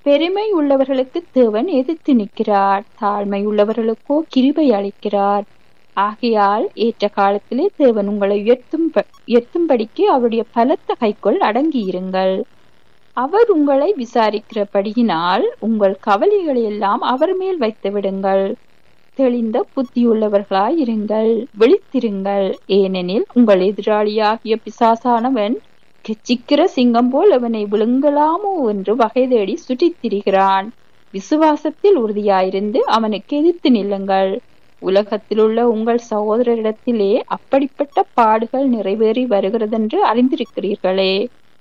பெருமை உள்ளவர்களுக்கு தேவன் எதிர்த்து நிற்கிறார் தாழ்மை உள்ளவர்களுக்கோ கிருபை அளிக்கிறார் ஆகையால் ஏற்ற காலத்திலே தேவன் உங்களை உயர்த்தும் உயர்த்தும்படிக்கு அவருடைய பலத்த கைக்குள் அடங்கியிருங்கள் அவர் உங்களை விசாரிக்கிறபடியினால் உங்கள் கவலைகளை எல்லாம் அவர் மேல் வைத்து விடுங்கள் தெளிந்த புத்தியுள்ளவர்களாய் இருங்கள் விழித்திருங்கள் ஏனெனில் உங்கள் எதிராளியாகிய பிசாசானவன் கெச்சிக்கிற சிங்கம் போல் அவனை விழுங்கலாமோ என்று வகை தேடி சுற்றித் திரிகிறான் விசுவாசத்தில் உறுதியாயிருந்து அவனுக்கு எதிர்த்து நில்லுங்கள் உலகத்தில் உள்ள உங்கள் சகோதரரிடத்திலே அப்படிப்பட்ட பாடுகள் நிறைவேறி வருகிறதென்று அறிந்திருக்கிறீர்களே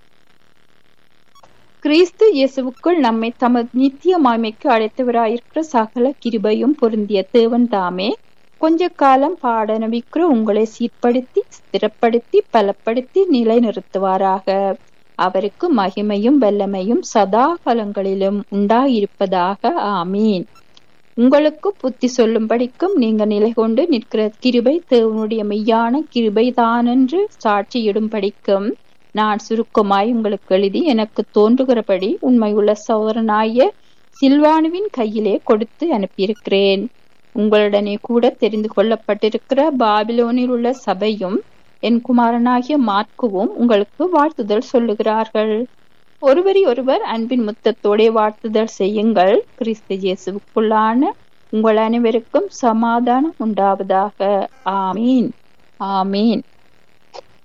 கிறிஸ்து இயேசுவுக்குள் நம்மை தமது நித்திய மாய்மைக்கு அழைத்தவராயிருக்கிற சகல கிருபையும் பொருந்திய தேவன் தாமே கொஞ்ச காலம் பாடநபிக்கிற உங்களை சீர்படுத்தி ஸ்திரப்படுத்தி பலப்படுத்தி நிலைநிறுத்துவாராக அவருக்கு மகிமையும் வல்லமையும் சதா காலங்களிலும் உண்டாயிருப்பதாக ஆமீன் உங்களுக்கு புத்தி சொல்லும்படிக்கும் நீங்க நிலை கொண்டு நிற்கிற கிருபை தேவனுடைய மெய்யான கிருபை தானென்று சாட்சியிடும்படிக்கும் நான் சுருக்கமாய் உங்களுக்கு எழுதி எனக்கு தோன்றுகிறபடி உண்மையுள்ள சோதரனாய சில்வானுவின் கையிலே கொடுத்து அனுப்பியிருக்கிறேன் உங்களுடனே கூட தெரிந்து கொள்ளப்பட்டிருக்கிற பாபிலோனில் உள்ள சபையும் என் குமாரனாகிய மார்க்குவும் உங்களுக்கு வாழ்த்துதல் சொல்லுகிறார்கள் ஒருவரி ஒருவர் அன்பின் முத்தத்தோடே வாழ்த்துதல் செய்யுங்கள் கிறிஸ்து இயேசுவுக்குள்ளான உங்கள் அனைவருக்கும் சமாதானம் உண்டாவதாக ஆமீன் ஆமீன்